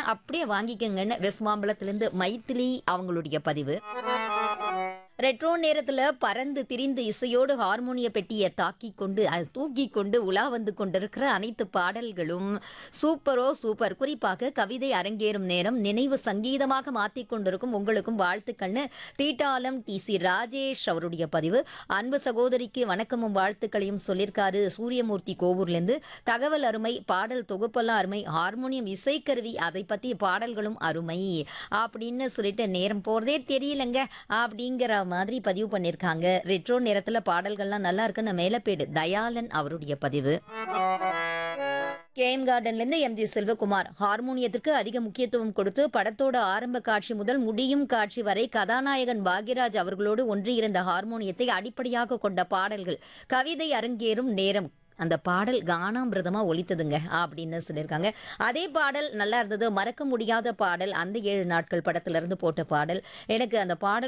கொடுக்குறேன் அப்படியே வாங்கிக்கங்கன்னு வெஸ்மாம்பலத்திலிருந்து மைத்திலி அவங்களுடைய பதிவு ரெட்ரோ நேரத்துல பறந்து திரிந்து இசையோடு ஹார்மோனிய பெட்டியை தாக்கி கொண்டு அது தூக்கி கொண்டு உலா வந்து கொண்டிருக்கிற அனைத்து பாடல்களும் சூப்பரோ சூப்பர் குறிப்பாக கவிதை அரங்கேறும் நேரம் நினைவு சங்கீதமாக மாற்றிக் கொண்டிருக்கும் உங்களுக்கும் வாழ்த்துக்கள்னு தீட்டாலம் டி சி ராஜேஷ் அவருடைய பதிவு அன்பு சகோதரிக்கு வணக்கமும் வாழ்த்துக்களையும் சொல்லியிருக்காரு சூரியமூர்த்தி கோவூர்லேருந்து தகவல் அருமை பாடல் தொகுப்பெல்லாம் அருமை ஹார்மோனியம் இசைக்கருவி அதை பற்றி பாடல்களும் அருமை அப்படின்னு சொல்லிட்டு நேரம் போகிறதே தெரியலங்க அப்படிங்கிற மாதிரி பதிவு பண்ணியிருக்காங்க ரெட்ரோ நேரத்தில் பாடல்கள்லாம் நல்லா இருக்குன்னு மேலப்பேடு தயாளன் அவருடைய பதிவு கேஎம் கார்டன்லேருந்து எம்ஜி செல்வகுமார் ஹார்மோனியத்திற்கு அதிக முக்கியத்துவம் கொடுத்து படத்தோட ஆரம்ப காட்சி முதல் முடியும் காட்சி வரை கதாநாயகன் பாக்யராஜ் அவர்களோடு ஒன்றியிருந்த ஹார்மோனியத்தை அடிப்படையாக கொண்ட பாடல்கள் கவிதை அரங்கேறும் நேரம் அந்த பாடல் கானாமிரதமா ஒலித்ததுங்க அப்படின்னு சொல்லியிருக்காங்க அதே பாடல் நல்லா இருந்தது மறக்க முடியாத பாடல் அந்த ஏழு நாட்கள் படத்துல இருந்து போட்ட பாடல் எனக்கு அந்த பாடல்